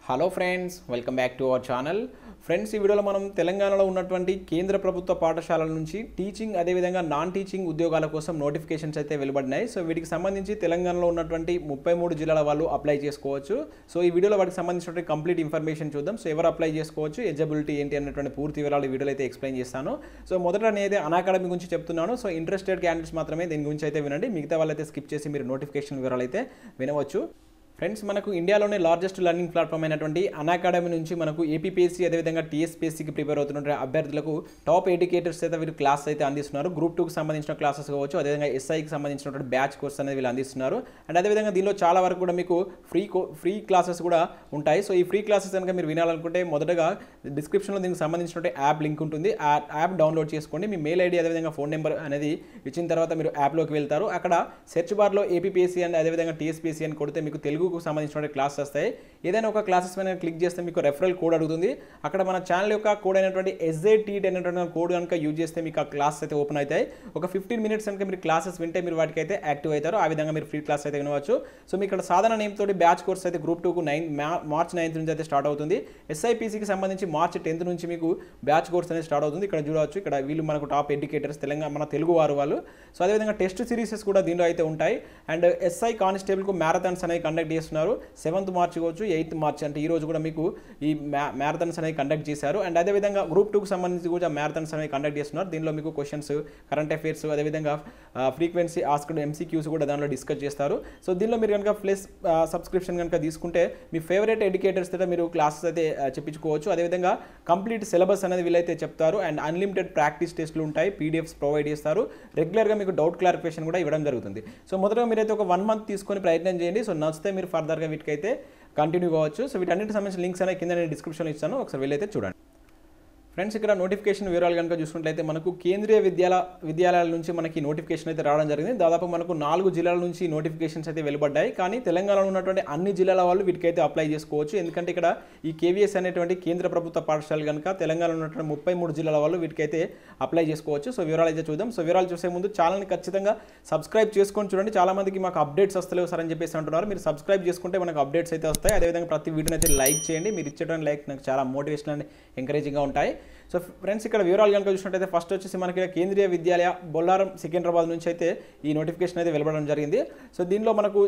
hello friends welcome back to our channel friends ఈ వీడియోలో మనం తెలంగాణలో ఉన్నటువంటి కేంద్ర ప్రభుత్వ పాఠశాలల నుంచి టీచింగ్ అదేవిధంగా నాన్ టీచింగ్ ఉద్యోగాల కోసం నోటిఫికేషన్స్ అయితే వెలువడినాయి సో వీటికి సంబంధించి తెలంగాణలో ఉన్నటువంటి ముప్పై మూడు జిల్లాల వాళ్ళు అప్లై చేసుకోవచ్చు సో ఈ వీడియోలో వాటికి సంబంధించినటువంటి కంప్లీట్ ఇన్ఫర్మేషన్ చూద్దాం సో ఎవరు అప్లై చేసుకోవచ్చు ఎలిజిబిలిటీ ఏంటి అన్నటువంటి పూర్తి వివరాలు ఈ వీడియోలో అయితే ఎక్స్ప్లెయిన్ చేస్తాను సో మొదట నేనైతే అనాకాడమీ గురించి చెప్తున్నాను సో ఇంట్రెస్టెడ్ క్యాండిడేట్స్ మాత్రమే దీని గురించి అయితే వినండి మిగతా వాళ్ళైతే స్కిప్ చేసి మీరు నోటిఫికేషన్ వివరాలు అయితే వినవచ్చు ఫ్రెండ్స్ మనకు ఇండియాలోనే లార్జెస్ట్ లర్నింగ్ ప్లాట్ఫామ్ అయినటువంటి అనాకాడమీ నుంచి మనకు ఏపీపీఎస్సీ అదేవిధంగా టీఎస్పీఎస్సీకి ప్రిపేర్ అవుతున్న అభ్యర్థులకు టాప్ ఎడ్యుకేటర్స్ అయితే వీళ్ళు క్లాస్ అయితే అందిస్తున్నారు గ్రూప్ టూకి సంబంధించిన క్లాసెస్ కావచ్చు అదేవిధంగా ఎస్ఐకి సంబంధించినటువంటి బ్యాచ్ కోర్స్ అనేది వీళ్ళు అందిస్తున్నారు అండ్ అదేవిధంగా దీనిలో చాలా వరకు కూడా మీకు ఫ్రీ కో ఫ్రీ క్లాసెస్ కూడా ఉంటాయి సో ఈ ఫ్రీ క్లాసెస్ కనుక మీరు వినాలనుకుంటే మొదటగా డిస్క్రిప్షన్లో దీనికి సంబంధించినటువంటి యాప్ లింక్ ఉంటుంది ఆ యాప్ డౌన్లోడ్ చేసుకోండి మీ మెయిల్ ఐడి అదేవిధంగా ఫోన్ నెంబర్ అనేది ఇచ్చిన తర్వాత మీరు యాప్లోకి వెళ్తారు అక్కడ సెర్చ్ బార్లో ఏపీపీఎస్సీ అండ్ అదేవిధంగా టీఎస్పీఎస్సీ అని కొడితే మీకు తెలుగుకు సంబంధించిన క్లాసెస్ వస్తాయి ఏదైనా ఒక క్లాసెస్ మీద క్లిక్ చేస్తే మీకు రెఫరల్ కోడ్ అడుగుతుంది అక్కడ మన ఛానల్ యొక్క కోడ్ అయినటువంటి ఎస్జేటీట్ అనేటువంటి కోడ్ కనుక యూజ్ చేస్తే మీకు ఆ క్లాస్ అయితే ఓపెన్ అవుతాయి ఒక ఫిఫ్టీన్ మినిట్స్ కనుక మీరు క్లాసెస్ వింటే మీరు వాటికి అయితే యాక్టివ్ అవుతారు ఆ విధంగా మీరు ఫ్రీ క్లాస్ అయితే వినవచ్చు సో మీకు ఇక్కడ సాధారణ నేమ్ తోటి బ్యాచ్ కోర్స్ అయితే గ్రూప్ టూకు నైన్ మార్చ్ నైన్త్ నుంచి అయితే స్టార్ట్ అవుతుంది ఎస్ఐపీసీకి సంబంధించి మార్చ్ టెన్త్ నుంచి మీకు బ్యాచ్ కోర్స్ అనేది స్టార్ట్ అవుతుంది ఇక్కడ చూడవచ్చు ఇక్కడ వీళ్ళు మనకు టాప్ ఎడ్యుకేటర్స్ తెలంగాణ మన తెలుగు వారు వాళ్ళు సో అదేవిధంగా టెస్ట్ సిరీసెస్ కూడా దీనిలో అయితే ఉంటాయి అండ్ ఎస్ఐ కానిస్టేబుల్కు మ్యారథాన్స్ అనేవి కండక్ట్ చేస్తున్నారు సెవెంత్ మార్చ్ కావచ్చు ఎయిత్ మార్చ్ అంటే ఈ రోజు కూడా మీకు ఈ మ్యారథాన్స్ అనేవి కండక్ట్ చేశారు అండ్ అదేవిధంగా గ్రూప్ టూకి సంబంధించి కూడా మ్యారథాన్స్ అనేవి కండక్ట్ చేస్తున్నారు దీనిలో మీకు క్వశ్చన్స్ కరెంట్ అఫైర్స్ అదేవిధంగా ఫ్రీక్వెన్సీ ఆస్క్డ్ ఎంసీక్యూస్ కూడా దానిలో డిస్కస్ చేస్తారు సో దీనిలో మీరు కనుక ప్లస్ సబ్స్క్రిప్షన్ కనుక తీసుకుంటే మీ ఫేవరెట్ ఎడ్యుకేటర్స్ అయితే మీరు క్లాసెస్ అయితే ఆ, చెప్పించుకోవచ్చు అదేవిధంగా కంప్లీట్ సిలబస్ అనేది వీళ్ళైతే చెప్తారు అండ్ అన్లిమిటెడ్ ప్రాక్టీస్ టెస్ట్లు ఉంటాయి పీడిఎఫ్స్ ప్రొవైడ్ చేస్తారు రెగ్యులర్గా మీకు డౌట్ క్లారిఫికేషన్ కూడా ఇవ్వడం జరుగుతుంది సో మొదటగా మీరైతే ఒక వన్ మంత్ తీసుకొని ప్రయత్నం చేయండి సో నచ్చితే మీరు ఫర్దర్గా వీటికైతే కంటిన్యూ కావచ్చు సో వీటన్నిటి సంబంధించిన లింక్స్ అనేవి కింద నేను డిస్క్రిప్షన్లో ఇస్తాను ఒకసారి వెళ్ళైతే చూడండి ఫ్రెండ్స్ ఇక్కడ నోటిఫికేషన్ వివరాలు కనుక చూసుకుంట్లయితే మనకు కేంద్రీయ విద్యాలయ విద్యాలయాల నుంచి మనకి నోటిఫికేషన్ అయితే రావడం జరిగింది దాదాపు మనకు నాలుగు జిల్లాల నుంచి నోటిఫికేషన్స్ అయితే వెలువడ్డాయి కానీ తెలంగాణలో ఉన్నటువంటి అన్ని జిల్లాల వాళ్ళు వీటికైతే అప్లై చేసుకోవచ్చు ఎందుకంటే ఇక్కడ ఈ కేవీఎస్ అనేటువంటి కేంద్ర ప్రభుత్వ పాఠశాల కనుక తెలంగాణలో ఉన్నటువంటి ముప్పై మూడు జిల్లాల వాళ్ళు వీటికైతే అప్లై చేసుకోవచ్చు సో వివరాలు అయితే చూద్దాం సో వివరాలు చూసే ముందు ఛానల్ని ఖచ్చితంగా సబ్స్క్రైబ్ చేసుకొని చూడండి చాలా మందికి మాకు అప్డేట్స్ వస్తలేవు సార్ అని చెప్పేసి అంటున్నారు మీరు సబ్స్క్రైబ్ చేసుకుంటే మనకు అప్డేట్స్ అయితే వస్తాయి అదేవిధంగా ప్రతి వీడియోని అయితే లైక్ చేయండి మీరు ఇచ్చేటువంటి లైక్ నాకు చాలా మోటివేషన్ అండ్ ఎంకరేజింగ్గా ఉంటాయి సో ఫ్రెండ్స్ ఇక్కడ వివరాలు కనుక చూసినట్టయితే ఫస్ట్ వచ్చేసి మనకి కేంద్రీయ విద్యాలయ బొల్లారం సికింద్రాబాద్ నుంచి అయితే ఈ నోటిఫికేషన్ అయితే వెలువడడం జరిగింది సో దీనిలో మనకు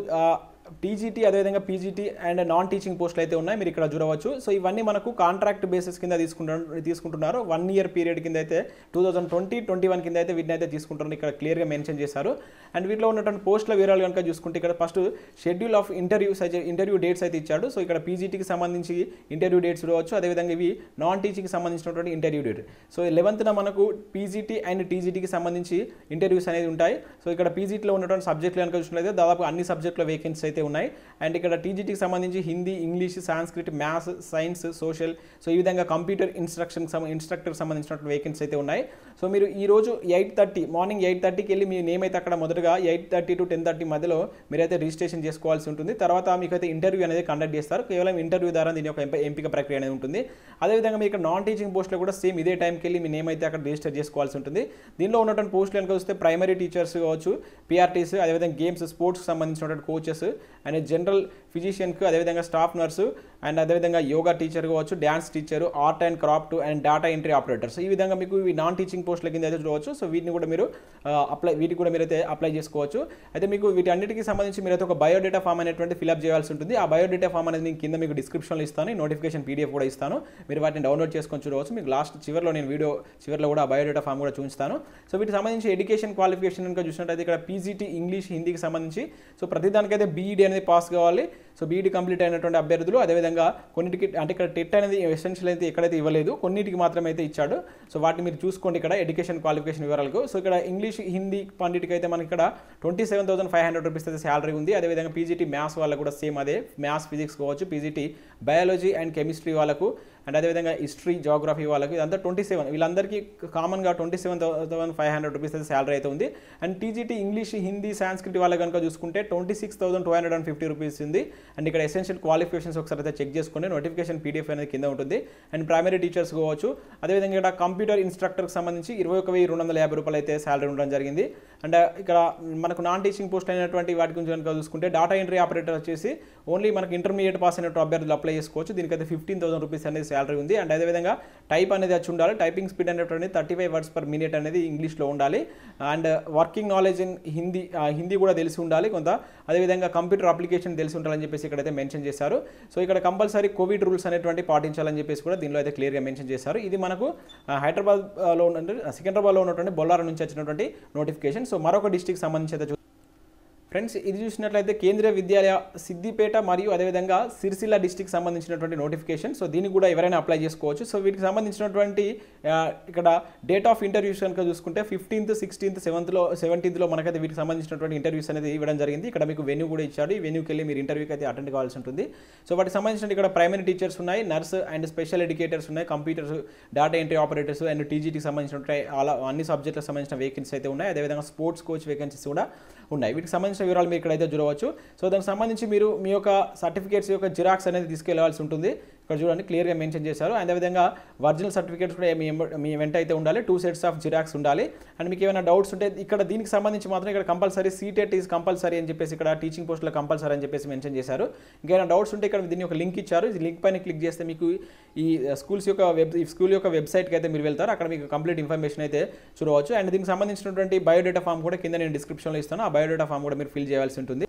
టీజీటీ అదేవిధంగా పీజీటీ అండ్ నాన్ టీచింగ్ పోస్టులు అయితే ఉన్నాయి మీరు ఇక్కడ చూడవచ్చు సో ఇవన్నీ మనకు కాంట్రాక్ట్ బేసిస్ కింద తీసుకుంటారు తీసుకుంటున్నారు వన్ ఇయర్ పీరియడ్ కింద అయితే two thousand twenty twenty one కింద అయితే వీటిని అయితే తీసుకుంటున్నారు ఇక్కడ క్లియర్గా మెన్షన్ చేశారు అండ్ వీటిలో ఉన్నటువంటి పోస్టుల వివరాలు కనుక చూసుకుంటే ఇక్కడ ఫస్ట్ షెడ్యూల్ ఆఫ్ ఇంటర్వ్యూస్ అయితే ఇంటర్వ్యూ డేట్స్ అయితే ఇచ్చాడు సో ఇక్కడ పీజీటీకి సంబంధించి ఇంటర్వ్యూ డేట్స్ చూడవచ్చు అదేవిధంగా ఇవి నాన్ టీచింగ్కి సంబంధించినటువంటి ఇంటర్వ్యూ డేట్ సో లెవెంత్న మనకు పీజీటీ అండ్ టీజీటీకి సంబంధించి ఇంటర్వ్యూస్ అనేది ఉంటాయి సో ఇక్కడ పీజీటీలో ఉన్నటువంటి సబ్జెక్టులు కనుక చూసినట్లయితే దాదాపు అన్ని సబ్జెక్టుల వేకెన్సీ అయితే ఉన్నాయి అండ్ ఇక్కడ టీజీటీకి సంబంధించి Hindi English Sanskrit maths science social so ఈ విధంగా కంప్యూటర్ ఇన్స్ట్రక్షన్ ఇన్స్ట్రక్టర్ సంబంధించినటువంటి వేకెన్సీ అయితే ఉన్నాయి సో మీరు ఈ రోజు ఎయిట్ థర్టీ మార్నింగ్ ఎయిట్ థర్టీకి వెళ్ళి మీ నేమ్ అయితే అక్కడ మొదటగా eight thirty to ten thirty మధ్యలో మీరైతే రిజిస్ట్రేషన్ చేసుకోవాల్సి ఉంటుంది తర్వాత మీకు అయితే ఇంటర్వ్యూ అనేది కండక్ట్ చేస్తారు కేవలం ఇంటర్వ్యూ ద్వారా దీని యొక్క ఎంప- ఎంపిక ప్రక్రియ అనేది ఉంటుంది అదేవిధంగా మీకు ఇక్కడ నాన్ టీచింగ్ పోస్టులో కూడా సేమ్ ఇదే టైంకి వెళ్ళి మీ నేమ్ అయితే అక్కడ రిజిస్టర్ చేసుకోవాల్సి ఉంటుంది దీనిలో ఉన్నటువంటి పోస్టులు కనుక వస్తే ప్రైమరీ టీచర్స్ కావచ్చు పిఆర్టీస్ అదేవిధంగా గేమ్స్ స్పోర్ట్స్కి సంబంధించినటువంటి కోచెస్ అండ్ జనరల్ ఫిజిషియన్కి అదేవిధంగా స్టాఫ్ నర్సు అండ్ అదేవిధంగా యోగా టీచర్ కావచ్చు dance teacher art and craft and data entry operators ఈ విధంగా మీకు ఇవి నాన్ టీచింగ్ పోస్టుల కింద అయితే చూడవచ్చు సో వీటిని కూడా మీరు అప్లై వీటికి కూడా మీరైతే అప్లై చేసుకోవచ్చు అయితే మీకు వీటి అన్నిటికీ సంబంధించి మీరైతే ఒక బయోడేటా ఫామ్ అనేటువంటి ఫిల్అప్ చేయాల్సి ఉంటుంది ఆ బయోడేటా ఫామ్ అనేది నేను కింద మీకు డిస్క్రిప్షన్లో ఇస్తాను నోటిఫికేషన్ పీడిఎఫ్ కూడా ఇస్తాను మీరు వాటిని డౌన్లోడ్ చేసుకొని చూడవచ్చు మీకు లాస్ట్ చివరిలో నేను వీడియో చివరిలో కూడా ఆ బయోడేటా ఫామ్ కూడా చూపిస్తాను సో వీటికి సంబంధించి ఎడ్యుకేషన్ క్వాలిఫికేషన్ కనుక చూసినట్టయితే ఇక్కడ పీజీటీ ఇంగ్లీష్ హిందీకి సంబంధించి సో ప్రతిదానికైతే బీఈడీ అనేది పాస్ కావాలి సో బీఈడీ కంప్లీట్ అయినటువంటి అభ్యర్థులు అదేవిధంగా కొన్నిటికి అంటే ఇక్కడ టెట్ అనేది ఎసెన్షియల్ అయితే ఎక్కడైతే ఇవ్వలేదు కొన్నిటికి మాత్రమే అయితే ఇచ్చాడు సో వాటిని మీరు చూసుకోండి ఇక్కడ ఎడ్యుకేషన్ క్వాలిఫికేషన్ వివరాలకు సో ఇక్కడ ఇంగ్లీష్ హిందీ పండిట్కి అయితే మనకి ఇక్కడ twenty seven thousand five hundred rupees అయితే శాలరీ ఉంది అదేవిధంగా పీజీటీ మ్యాథ్స్ వాళ్ళకు కూడా సేమ్ అదే మ్యాథ్స్ ఫిజిక్స్ కావచ్చు పీజీటీ బయాలజీ అండ్ కెమిస్ట్రీ వాళ్ళకు అండ్ అదేవిధంగా హిస్టరీ జాగ్రఫీ వాళ్ళకి ఇదంతా ట్వంటీ సెవెన్ వీళ్ళందరికీ కామన్గా twenty seven thousand five hundred rupees అయితే శాలరీ అయితే ఉంది and TGT English Hindi Sanskrit వాళ్ళకి కనుక చూసుకుంటే twenty six thousand two hundred and fifty rupees ఉంది అండ్ ఇక్కడ ఎసెన్షియల్ క్వాలిఫికేషన్స్ ఒకసారి అయితే చెక్ చేసుకోండి నోటిఫికేషన్ పీడిఎఫ్ అనేది కింద ఉంటుంది అండ్ ప్రైమరీ టీచర్స్ కావచ్చు అదేవిధంగా ఇక్కడ కంప్యూటర్ ఇన్స్ట్రక్టర్కి సంబంధించి ఇరవై ఒక వెయ్యి రెండు వందల యాభై రూపాయలు అయితే శాలరీ ఉండడం జరిగింది అండ్ ఇక్కడ మనకు నాన్ టీచింగ్ పోస్ట్ అయినటువంటి వాటి గురించి కనుక చూసుకుంటే డాటా ఎంట్రీ ఆపరేటర్ వచ్చేసి ఓన్లీ మనకి ఇంటర్మీడియట్ పాస్ అయినటువంటి అభ్యర్థులు అప్లై చేసుకోవచ్చు దీనికైతే ఫిఫ్టీన్ థౌసండ్ రూపీస్ అనేది శాలరీ ఉంది అండ్ అదేవిధంగా టైప్ అనేది వచ్చి ఉండాలి టైపింగ్ స్పీడ్ అనేటువంటి thirty five words per minute అనేది ఇంగ్లీష్లో ఉండాలి and working knowledge in Hindi ఆ, హిందీ కూడా తెలిసి ఉండాలి కొంత అదేవిధంగా కంప్యూటర్ అప్లికేషన్ తెలిసి ఉండాలని చెప్పేసి ఇక్కడైతే మెన్షన్ చేశారు సో ఇక్కడ కంపల్సరీ కోవిడ్ రూల్స్ అనేటువంటి పాటించాలని చెప్పేసి కూడా దీనిలో అయితే క్లియర్గా మెన్షన్ చేశారు ఇది మనకు ఆ, హైదరాబాద్లో ఉన్న సికింద్రాబాద్లో ఉన్నటువంటి బొల్లారం నుంచి వచ్చినటువంటి నోటిఫికేషన్ సో మరొక డిస్టిక్ సంబంధించి అయితే చూ- ఫ్రెండ్స్ ఇది చూసినట్లయితే కేంద్రీయ విద్యాలయ సిద్దిపేట మరియు అదేవిధంగా సిరిసిల్ల డిస్టిక్ సంబంధించినటువంటి నోటిఫికేషన్ సో దీనికి కూడా ఎవరైనా అప్లై చేసుకోవచ్చు సో వీటికి సంబంధించినటువంటి ఆ, ఇక్కడ డేట్ ఆఫ్ ఇంటర్వ్యూస్ కనుక చూసుకుంటే ఫిఫ్టీన్త్ సిక్స్టీన్త్ సెవెంత్లో సెవెంటీన్త్లో మనకైతే వీటికి సంబంధించినటువంటి ఇంటర్వ్యూస్ అనేది ఇవ్వడం జరిగింది ఇక్కడ మీకు వెన్యూ కూడా ఇచ్చాడు ఈ వెన్యూకి వెళ్ళి మీరు ఇంటర్వ్యూకి అయితే అటెండ్ కావాల్సి ఉంటుంది సో వాటికి సంబంధించిన ఇక్కడ ప్రైమరీ టీచర్స్ ఉన్నాయి నర్స్ అండ్ స్పెషల్ ఎడ్యుకేటర్స్ ఉన్నాయి computers data entry operators and టీజీటీకి సంబంధించిన అలా అన్ని సబ్జెక్టులకు సంబంధించిన వేకెన్సీస్ అయితే ఉన్నాయి అదేవిధంగా స్పోర్ట్స్ కోచ్ వేకెన్సీస్ కూడా ఉన్నాయి వీటికి సంబంధించిన వివరాలు మీరు ఇక్కడైతే చూడవచ్చు సో దానికి సంబంధించి మీరు మీ యొక్క సర్టిఫికేట్స్ యొక్క జిరాక్స్ అనేది తీసుకెళ్లవలసి ఉంటుంది ఇక్కడ చూడండి క్లియర్గా మెన్షన్ చేశారు అండ్ అదేవిధంగా ఒరిజినల్ సర్టిఫికేట్స్ కూడా మీ ఎంబ- మీ వెంట అయితే ఉండాలి టూ సెట్స్ ఆఫ్ జిరాక్స్ ఉండాలి అండ్ మీకు ఏమైనా డౌట్స్ ఉంటే ఇక్కడ దీనికి సంబంధించి మాత్రం ఇక్కడ కంపల్సరీ సీటెట్ ఈజ్ కంపల్సరీ అని చెప్పేసి ఇక్కడ టీచింగ్ పోస్ట్లో కంపల్సరీ అని చెప్పేసి మెన్షన్ చేశారు ఇంకేమైనా డౌట్స్ ఉంటే ఇక్కడ దీని ఒక లింక్ ఇచ్చారు ఈ లింక్ పైన క్లిక్ చేస్తే మీకు ఈ స్కూల్స్ యొక్క వెబ్ ఈ స్కూల్ యొక్క వెబ్సైట్కి అయితే మీరు వెళ్తారు అక్కడ మీకు కంప్లీట్ ఇన్ఫర్మేషన్ అయితే చూడవచ్చు అండ్ దీనికి సంబంధించినటువంటి బయోడేటా ఫామ్ కూడా కింద నేను డిస్క్రిప్షన్లో ఇస్తాను ఆ బయోడేటా ఫామ్ కూడా మీరు ఫిల్ చేయాల్సి ఉంటుంది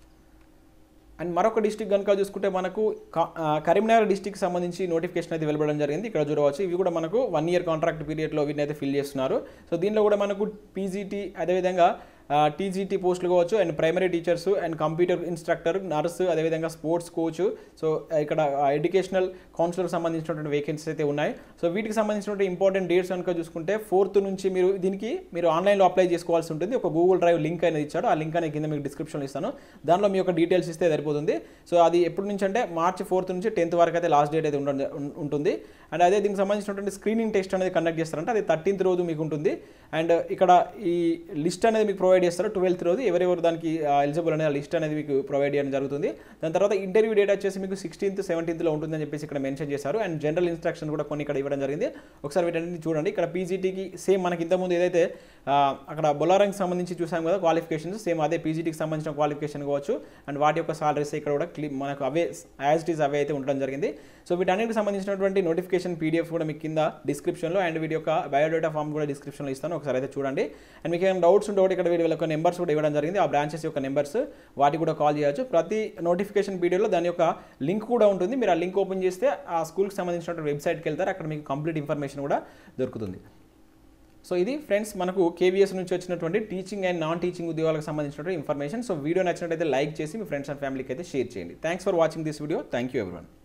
అండ్ మరొక డిస్టిక్ కనుక చూసుకుంటే మనకు క- ఆ, కరీంనగర్ డిస్టిక్ సంబంధించి నోటిఫికేషన్ అయితే వెలువడడం జరిగింది ఇక్కడ చూడవచ్చు ఇవి కూడా మనకు వన్ ఇయర్ కాంట్రాక్ట్ పీరియడ్లో వీటిని అయితే ఫిల్ చేస్తున్నారు సో దీనిలో కూడా మనకు పీజీటీ అదేవిధంగా టీజీటీ పోస్టులు కావచ్చు and primary teachers and computer instructor nurse అదేవిధంగా స్పోర్ట్స్ కోచ్ సో ఇక్కడ ఎడ్యుకేషనల్ కౌన్సిలర్ సంబంధించినటువంటి వేకెన్సీస్ అయితే ఉన్నాయి సో వీటికి సంబంధించినటువంటి ఇంపార్టెంట్ డేట్స్ కనుక చూసుకుంటే ఫోర్త్ నుంచి మీరు దీనికి మీరు ఆన్లైన్లో అప్లై చేసుకోవాల్సి ఉంటుంది ఒక గూగుల్ డ్రైవ్ లింక్ అనేది ఇచ్చాడు ఆ లింక్ అనేది కింద మీకు డిస్క్రిప్షన్లో ఇస్తాను దానిలో మీ యొక్క డీటెయిల్స్ ఇస్తే సరిపోతుంది సో అది ఎప్పటి నుంచి అంటే మార్చి ఫోర్త్ నుంచి టెన్త్ వరకు అయితే లాస్ట్ డేట్ అయితే ఉండ- ఉం- ఉంటుంది అండ్ అదే దీనికి సంబంధించినటువంటి స్క్రీనింగ్ టెస్ట్ అనేది కండక్ట్ చేస్తారంటే అది థర్టీన్త్ రోజు మీకు ఉంటుంది అండ్ ఇక్కడ ఈ లిస్ట్ అనేది మీకు ప్రొవైడ్ చేస్తారు ట్వెల్త్ రోజు ఎవరెవరు దానికి ఎలిజిబుల్ అనేది లిస్ట్ అనేది మీకు ప్రొవైడ్ చేయడం జరుగుతుంది దాని తర్వాత ఇంటర్వ్యూ డేట్ వచ్చేసి మీకు సిక్స్టీన్త్ సెవెంటీన్త్లో ఉంటుందని చెప్పేసి ఇక్కడ మెన్షన్ చేశారు అండ్ జనరల్ ఇన్స్ట్రక్షన్ కూడా కొన్ని ఇక్కడ ఇవ్వడం జరిగింది ఒకసారి వీటన్నిటి చూడండి ఇక్కడ పీజీటీకి సేమ్ మనకి ఇంతకుముందు ఏదైతే ఆ, అక్కడ బొలారంకి సంబంధించి చూసాం కదా క్వాలిఫికేషన్స్ సేమ్ అదే పీజీటీకి సంబంధించిన క్వాలిఫికేషన్ కావచ్చు అండ్ వాటి యొక్క సాలరీస్ ఇక్కడ కూడా క్లి మనకు అవే యాజ్ ఇట్ ఈస్ అవే అయితే ఉండడం జరిగింది సో వీటన్నిటికి సంబంధించినటువంటి నోటిఫికేషన్ పీడిఎఫ్ కూడా మీకు కింద డిస్క్రిప్షన్లో అండ్ వీటి యొక్క బయోడేటా ఫామ్ కూడా డిస్క్రిప్షన్లో ఇస్తాను ఒకసారి అయితే చూడండి అండ్ మీకు ఏమైనా డౌట్స్ ఉంటే కూడా ఇక్కడ వీడి యొక్క నెంబర్స్ కూడా ఇవ్వడం జరిగింది ఆ బ్రాంచెస్ యొక్క నెంబర్స్ వాటి కూడా కాల్ చేయొచ్చు ప్రతి నోటిఫికేషన్ వీడియోలో దాని యొక్క లింక్ కూడా ఉంటుంది మీరు ఆ లింక్ ఓపెన్ చేస్తే ఆ స్కూల్కి సంబంధించిన వెబ్సైట్కి వెళ్తారు అక్కడ మీకు కంప్లీట్ ఇన్ఫర్మేషన్ కూడా దొరుకుతుంది సో ఇది ఫ్రెండ్స్ మనకు కేవీఎస్ నుంచి వచ్చినటువంటి టీచింగ్ అండ్ నాన్ టీచింగ్ ఉద్యోగాలకు సంబంధించినటువంటి ఇన్ఫర్మేషన్ సో వీడియో నచ్చినట్టయితే లైక్ చేసి మీ ఫ్రెండ్స్ అండ్ ఫ్యామిలీకి అయితే షేర్ చేయండి thanks for watching this video thank you everyone